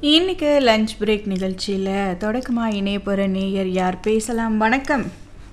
இன்னைக்கு lunch break நிகழ்ச்சியில் தொடக்கமாக இணைய போகிற நேயர் யார் பேசலாம் வணக்கம்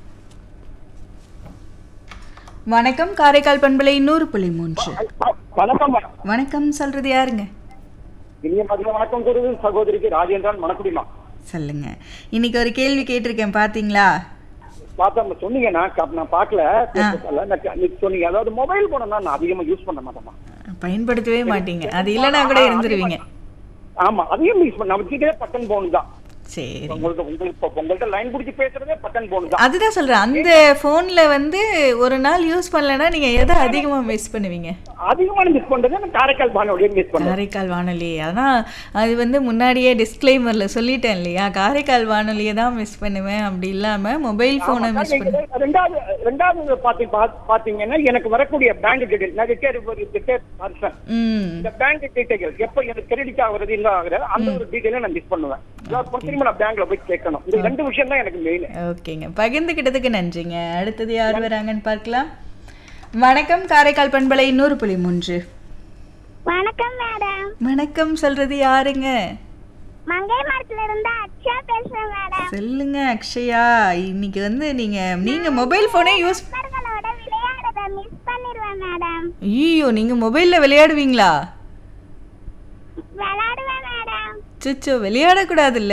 வணக்கம் காரைக்கால் பண்பலை நூறு புள்ளி மூன்று வணக்கம் மேடம் வணக்கம் சொல்றது யாருங்க இனிய மதிய வணக்கம் கூறுவது சகோதரிக்கு ராஜேந்திரன் மணக்குடிமா சொல்லுங்க இன்னைக்கு ஒரு கேள்வி கேட்டிருக்கேன் பாத்தீங்களா பார்த்தா சொன்னீங்க நான் க- நான் பார்க்கல பேசல. நான் க- நீங்க சொன்னீங்க அதாவது மொபைல் போனா நான் அதிகமா யூஸ் பண்ண மாட்டேமா பயன்படுத்தவே மாட்டீங்க அது இல்லைன்னா கூட இருந்துருவீங்க ஆமா அதையும் யூஸ் பண்ண நம்ம பட்டன் போன் தான் சரி உங்களுக்கு உங்களுக்கு இப்போ உங்கள்ட்ட லைன் பிடிச்சி பேசுறதே பட்டன் போன் தான் அதுதான் சொல்றேன் அந்த ஃபோன்ல வந்து ஒரு நாள் யூஸ் பண்ணலன்னா நீங்க எதை அதிகமா மிஸ் பண்ணுவீங்க அதிகமான மிஸ் பண்றது நான் காரைக்கால் பானோடைய மிஸ் பண்ணேன் காரைக்கால் வானொலி அதான் அது வந்து முன்னாடியே டிஸ்க்ளைமர்ல சொல்லிட்டேன் இல்லையா காரைக்கால் வானொலியை தான் மிஸ் பண்ணுவேன் அப்படி இல்லாம மொபைல் போனை மிஸ் பண்ணுவேன் ரெண்டாவது ரெண்டாவது பாத்தி பாத்- பாத்தீங்கன்னா எனக்கு வரக்கூடிய பேங்க் டீடைல் நான் ரிட்டையர் ரிட்டையர் பர்சன் ம் இந்த பேங்க் டீடைல் எப்போ எனக்கு கிரெடிட் ஆகுறது இல்ல ஆகுறது அந்த ஒரு டீடைலை நான் மிஸ் பண்ணுவேன் அப்புறம் திரும்ப நான் பேங்க்ல போய் கேட்கணும் இந்த ரெண்டு விஷயம் தான் எனக்கு மெயின் ஓகேங்க பகிர்ந்துக்கிட்டதுக்கு நன்றிங்க அடுத்தது யார் வராங்கன்னு பார்க்கலாம் வணக்கம் காரைக்கால் பண்பலை நூறு புள்ளி மூன்று வணக்கம் மேடம் வணக்கம் சொல்றது யாருங்க மங்கை மரத்துல இருந்து அக்ஷா பேசுறேன் மேடம் சொல்லுங்க அக்ஷயா இன்னைக்கு வந்து நீங்க நீங்க மொபைல் போனே யூஸ் நண்பர்களோட விளையாடுறத மிஸ் பண்ணிடுவேன் மேடம் ஐயோ நீங்க மொபைல்ல விளையாடுவீங்களா விளையாடுவேன் மேடம் சுச்சோ விளையாடக்கூடாதுல்ல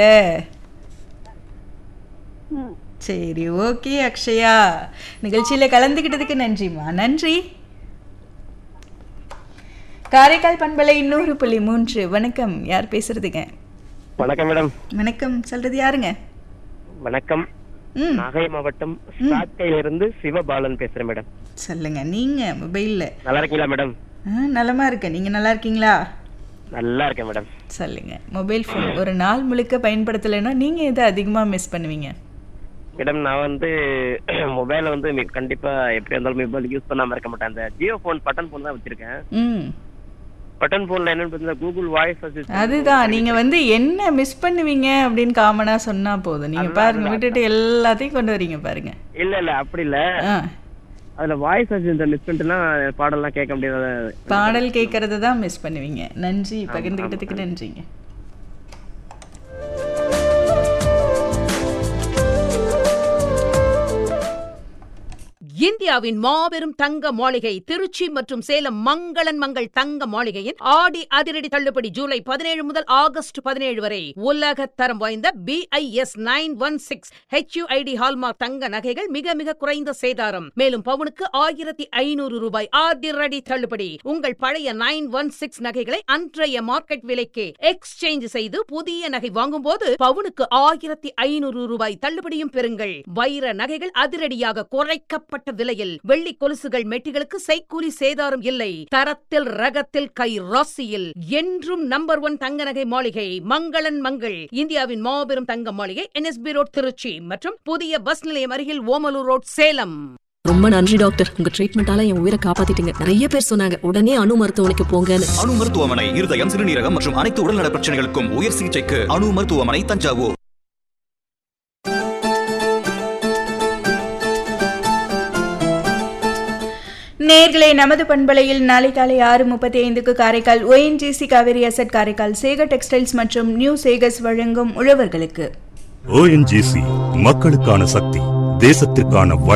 சரி ஓகே அக்ஷயா நிகழ்ச்சியில் கலந்துக்கிட்டதுக்கு நன்றிம்மா நன்றி காரைக்கால் பண்பலை நூறு புள்ளி மூன்று வணக்கம் யார் பேசுறதுங்க வணக்கம் மேடம் வணக்கம் சொல்றது யாருங்க வணக்கம் ம் நாகை மாவட்டம் சாக்கையில இருந்து சிவபாலன் பேசுறேன் மேடம் சொல்லுங்க நீங்க மொபைல்ல நல்லா இருக்கீங்களா மேடம் ஆ நலமா இருக்கேன் நீங்க நல்லா இருக்கீங்களா நல்லா இருக்கேன் மேடம் சொல்லுங்க மொபைல் ஃபோன் ஒரு நாள் முழுக்க பயன்படுத்தலைன்னா நீங்க எதை அதிகமா மிஸ் பண்ணுவீங்க மேடம் நான் வந்து மொபைலை வந்து மி- கண்டிப்பா எப்படி இருந்தாலும் மொபைல் யூஸ் பண்ணாம இருக்க மாட்டேன் அந்த ஜியோ ஃபோன் பட்டன் ஃபோன் தான் வச்சிருக்கேன் ம் பட்டன் ஃபோன்ல என்னன்னு பார்த்தீங்கன்னா கூகுள் வாய்ஸ் அசிஸ்டன்ட் அதுதான் நீங்க வந்து என்ன மிஸ் பண்ணுவீங்க அப்படின்னு காமனா சொன்னா போதும் நீங்க பாருங்க விட்டுட்டு எல்லாத்தையும் கொண்டு வரீங்க பாருங்க இல்ல இல்ல அப்படி இல்ல ஆ, அதுல வாய்ஸ் அசிஸ்டன்ட் மிஸ் பண்ணிட்டுனா பாடல்லாம் கேட்க முடியாத பாடல் கேட்கறத தான் மிஸ் பண்ணுவீங்க நன்றி பகிர்ந்துக்கிட்டதுக்கு நன்றிங்க இந்தியாவின் மாபெரும் தங்க மாளிகை திருச்சி மற்றும் சேலம் மங்களன் மங்கள் தங்க மாளிகையின் ஆடி அதிரடி தள்ளுபடி ஜூலை பதினேழு முதல் ஆகஸ்ட் பதினேழு வரை உலக தரம் வாய்ந்த BIS nine one six HUID hallmark தங்க நகைகள் மிக மிக குறைந்த சேதாரம் மேலும் பவுனுக்கு ஆயிரத்தி ஐநூறு ரூபாய் அதிரடி தள்ளுபடி உங்கள் பழைய நைன் ஒன் சிக்ஸ் நகைகளை அன்றைய மார்க்கெட் விலைக்கு எக்ஸ்சேஞ்ச் செய்து புதிய நகை வாங்கும்போது பவுனுக்கு ஆயிரத்தி ஐநூறு ரூபாய் தள்ளுபடியும் பெறுங்கள் வைர நகைகள் அதிரடியாக குறைக்கப்பட்ட விலையில் வெள்ளி கொலுசுகள் மெட்டிகளுக்கு செய்கூலி சேதாரம் இல்லை தரத்தில் ரகத்தில் கை ராசியில் என்றும் நம்பர் ஒன் தங்க நகை மாளிகை மங்களன் மங்கள் இந்தியாவின் மாபெரும் தங்க மாளிகை என்எஸ்பி ரோட் திருச்சி மற்றும் புதிய பஸ் நிலையம் அருகில் ஓமலூர் ரோட் சேலம் ரொம்ப நன்றி டாக்டர் உங்க ட்ரீட்மெண்டால என் உயிரை காப்பாத்திட்டீங்க நிறைய பேர் சொன்னாங்க உடனே அணு மருத்துவமனைக்கு போங்கன்னு அணு மருத்துவமனை இருதயம் சிறுநீரகம் மற்றும் அனைத்து உடல்நல பிரச்சனைகளுக்கும் உயர் சிகிச்சைக்கு அணு மருத்துவமனை தஞ்சாவூர் நேர்களே நமது பண்பலையில் நாளை காலை ஆறு முப்பத்தி ஐந்துக்கு Karaikal ONGC Kaveri asset Karaikal Sekar textiles மற்றும் நியூ சேகர்ஸ் வழங்கும் உழவர்களுக்கு ஓஎன்ஜிசி மக்களுக்கான சக்தி தேசத்திற்கான வளம்